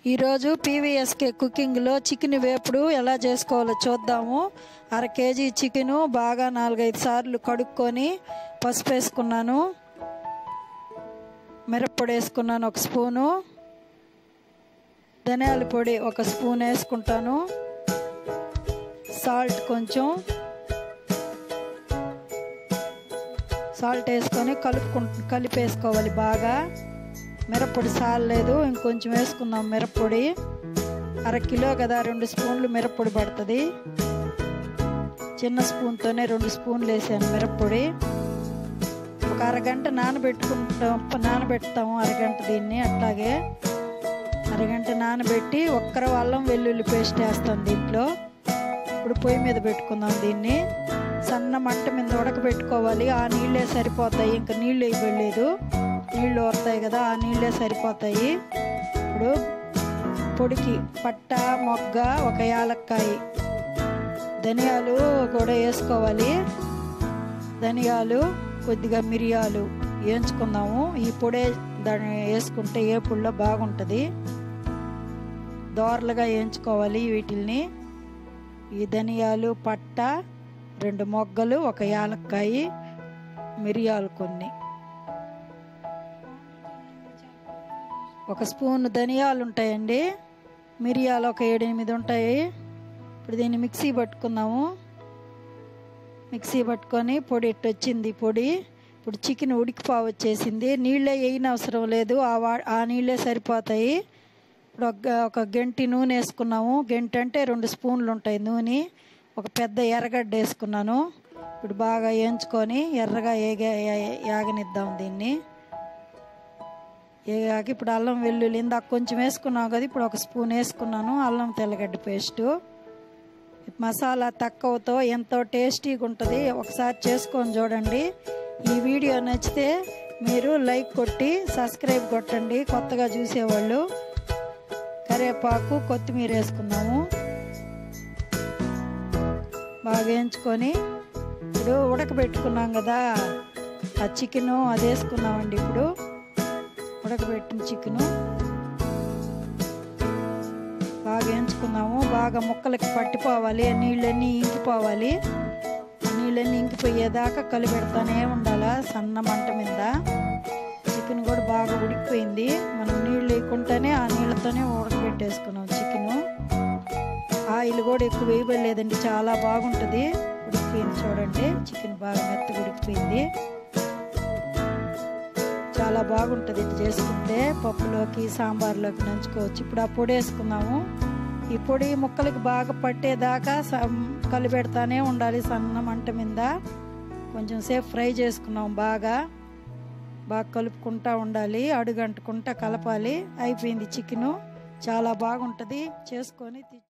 ఈరోజు PVSK కుకింగ్లో chicken వేపుడు ఎలా చేసుకోవాలో చూద్దాము అర కేజీ చికెను బాగా నాలుగైదు సార్లు కడుక్కొని పసుపు వేసుకున్నాను మిరప్పొడి వేసుకున్నాను ఒక స్పూను ధనియాల పొడి ఒక స్పూన్ వేసుకుంటాను సాల్ట్ కొంచెం సాల్ట్ వేసుకొని కలుపుకు కలిపేసుకోవాలి బాగా మిరప్పొడి సాలలేదు ఇంకొంచెం వేసుకుందాం మిరప్పొడి అర కిలో కదా రెండు స్పూన్లు మిరప్పొడి పడుతుంది చిన్న స్పూన్తోనే రెండు స్పూన్లు వేసాను మిరప్పొడి ఒక అరగంట నానబెట్టుకుంటాం నానబెడతాము అరగంట దీన్ని అట్లాగే అరగంట నానబెట్టి ఒక్కర అల్లం వెల్లుల్లి పేస్ట్ వేస్తాం దీంట్లో ఇప్పుడు పొయ్యి మీద పెట్టుకుందాం దీన్ని సన్న మంట మీద ఉడకబెట్టుకోవాలి ఆ నీళ్ళే సరిపోతాయి ఇంకా నీళ్ళు వేయబడలేదు నీళ్ళు వస్తాయి కదా ఆ నీళ్ళే సరిపోతాయి ఇప్పుడు పొడికి పట్ట మొగ్గ ఒక యాలక్కాయ ధనియాలు కూడా వేసుకోవాలి ధనియాలు కొద్దిగా మిరియాలు వేయించుకుందాము ఈ పొడే దాన్ని వేసుకుంటే ఏ పుల్లో బాగుంటుంది దోరలుగా వేయించుకోవాలి వీటిల్ని ఈ ధనియాలు పట్ట రెండు మొగ్గలు ఒక యాలక్కాయ మిరియాలు కొన్ని ఒక స్పూన్ ధనియాలు ఉంటాయండి మిరియాలు ఒక ఏడెనిమిది ఉంటాయి ఇప్పుడు దీన్ని మిక్సీ పట్టుకుందాము మిక్సీ పట్టుకొని పొడి ఇట్టు వచ్చింది పొడి ఇప్పుడు చికెన్ ఉడికిపా వచ్చేసింది నీళ్ళే వేయని అవసరం లేదు ఆ వా ఆ నీళ్ళే సరిపోతాయి ఇప్పుడు ఒక ఒక గంటి నూనె వేసుకున్నాము గంటి అంటే రెండు స్పూన్లు ఉంటాయి నూనె ఒక పెద్ద ఎర్రగడ్డ వేసుకున్నాను ఇప్పుడు బాగా వేయించుకొని ఎర్రగా ఏగా యాగనిద్దాం దీన్ని ఏగాక ఇప్పుడు అల్లం వెల్లుల్లి ఇందాక కొంచెం వేసుకున్నాం కదా ఇప్పుడు ఒక స్పూన్ వేసుకున్నాను అల్లం తెల్లగడ్డ పేస్టు మసాలా తక్కువతో ఎంతో టేస్టీగా ఉంటుంది ఒకసారి చేసుకొని చూడండి ఈ వీడియో నచ్చితే మీరు లైక్ కొట్టి సబ్స్క్రైబ్ కొట్టండి కొత్తగా చూసేవాళ్ళు కరివేపాకు కొత్తిమీర వేసుకున్నాము బాగా వేయించుకొని ఇప్పుడు ఉడకబెట్టుకున్నాం కదా ఆ చికెను అది వేసుకున్నామండి ఇప్పుడు ఉడకబెట్టిన చికెను బాగా వేయించుకున్నాము బాగా ముక్కలకి పట్టిపోవాలి నీళ్ళన్నీ ఇంకిపోవాలి నీళ్ళన్నీ ఇంకిపోయేదాకా కలిపెడతానే ఉండాలా సన్న మంట మీద చికెన్ కూడా బాగా ఉడికిపోయింది మనం నీళ్ళు వేయకుండానే ఆ నీళ్ళతోనే ఉడకబెట్టేసుకున్నాం చికెను ఆయిల్ కూడా ఎక్కువ వేయబడలేదండి చాలా బాగుంటుంది ఉడికిపోయింది చూడండి చికెన్ బాగా మెత్తగా ఉడికిపోయింది చాలా బాగుంటుంది ఇది చేసుకుంటే పప్పులోకి సాంబార్లోకి నంచుకోవచ్చు ఇప్పుడు ఆ పొడి వేసుకుందాము ఈ పొడి ముక్కలకి బాగా పట్టేదాకా కలిపెడతానే ఉండాలి సన్న మంట మీద కొంచెం సేపు ఫ్రై చేసుకున్నాం బాగా బాగా కలుపుకుంటా ఉండాలి అడుగంటుకుంటా కలపాలి అయిపోయింది చికెను చాలా బాగుంటుంది చేసుకొని